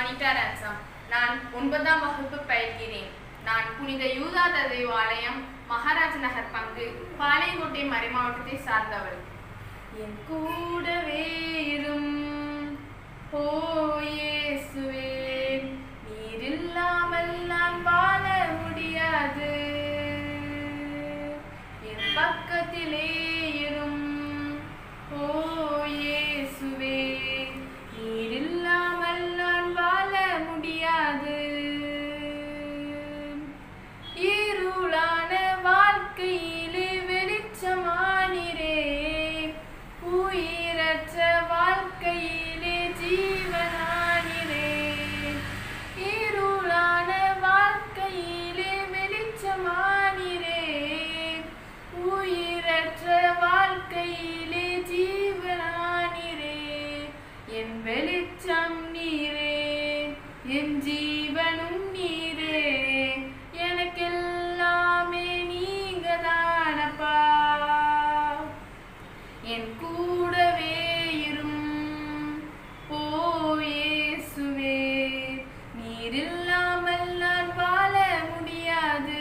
Monica ரன்சம் நான் ஒன்பதாம் வகுப்பு பயில்கிறேன் நான் புனித யூதா தேவாலயம் மகாராஜ் நகர் பங்கு பாளையங்கோட்டை மறைமாவட்டத்தை சார்ந்தவள் என் கூடவே இரும் ஓ இயேசுவே நீர் இல்லாமல் நான் வாழ முடியாது என் பக்கத்திலே இரும் ஓ இயேசுவே நீர் இல்லாமல் நான் வாழ முடியாது இருளான வாழ்க்கையிலே வெளிச்சமானிரே உயிரற்ற வாழ்க்கையிலே ஜீவனானிரே இருளான வாழ்க்கையிலே வெளிச்சமானிரே உயிரற்ற வாழ்க்கையிலே ஜீவனானிரே என் வெளிச்சம் நீரே என் ஜீவனும் நீரே எனக்கெல்லாமே நீங்க தானப்பா என் கூடவே இரும் ஓ இயேசுவே நீர் இல்லாமல் நான் வாழ முடியாது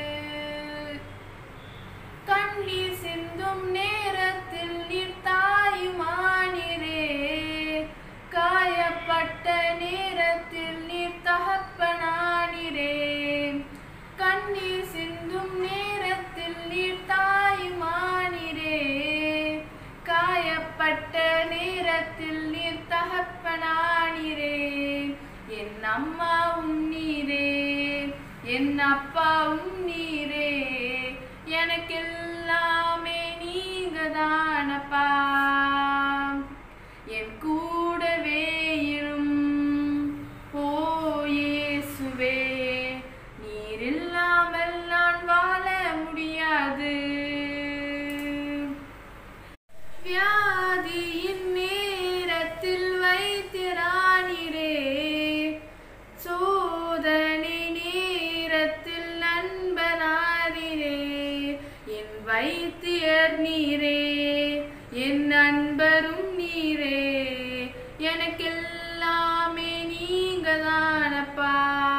கண்ணீர் சிந்தும் நேரத்தில் நீர் தாயுமானிரே காயப்பட்ட நேரத்தில் நீர் தகப்பனானிரே கண்ணீர் சிந்தும் நேரத்தில் நீர் தாயுமானிரே காயப்பட்ட நேரத்தில் நீர் தகப்பனானிரே என் அம்மாவும் நீரே என் அப்பாவும் நீரே எனக்கெல்லாமே நீங்க தானப்பா என் கூடவே இரும் ஓ இயேசுவே நீர் இல்லாமல் நான் வாழ முடியாது வியாதியின் நேரத்தில் வைத்திரானிரே சோதனை நேரத்தில் நண்பனாரிரே என் வைத்தியர் நீரே என் நண்பரும் நீரே எனக்கெல்லாமே நீங்க தானப்பா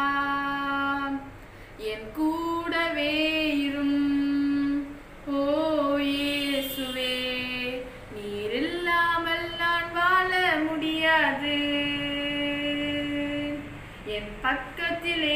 என் கூடவே இரும் ஓ இயேசுவே நீர் இல்லாமல் நான் வாழ முடியாது என் பக்கத்திலே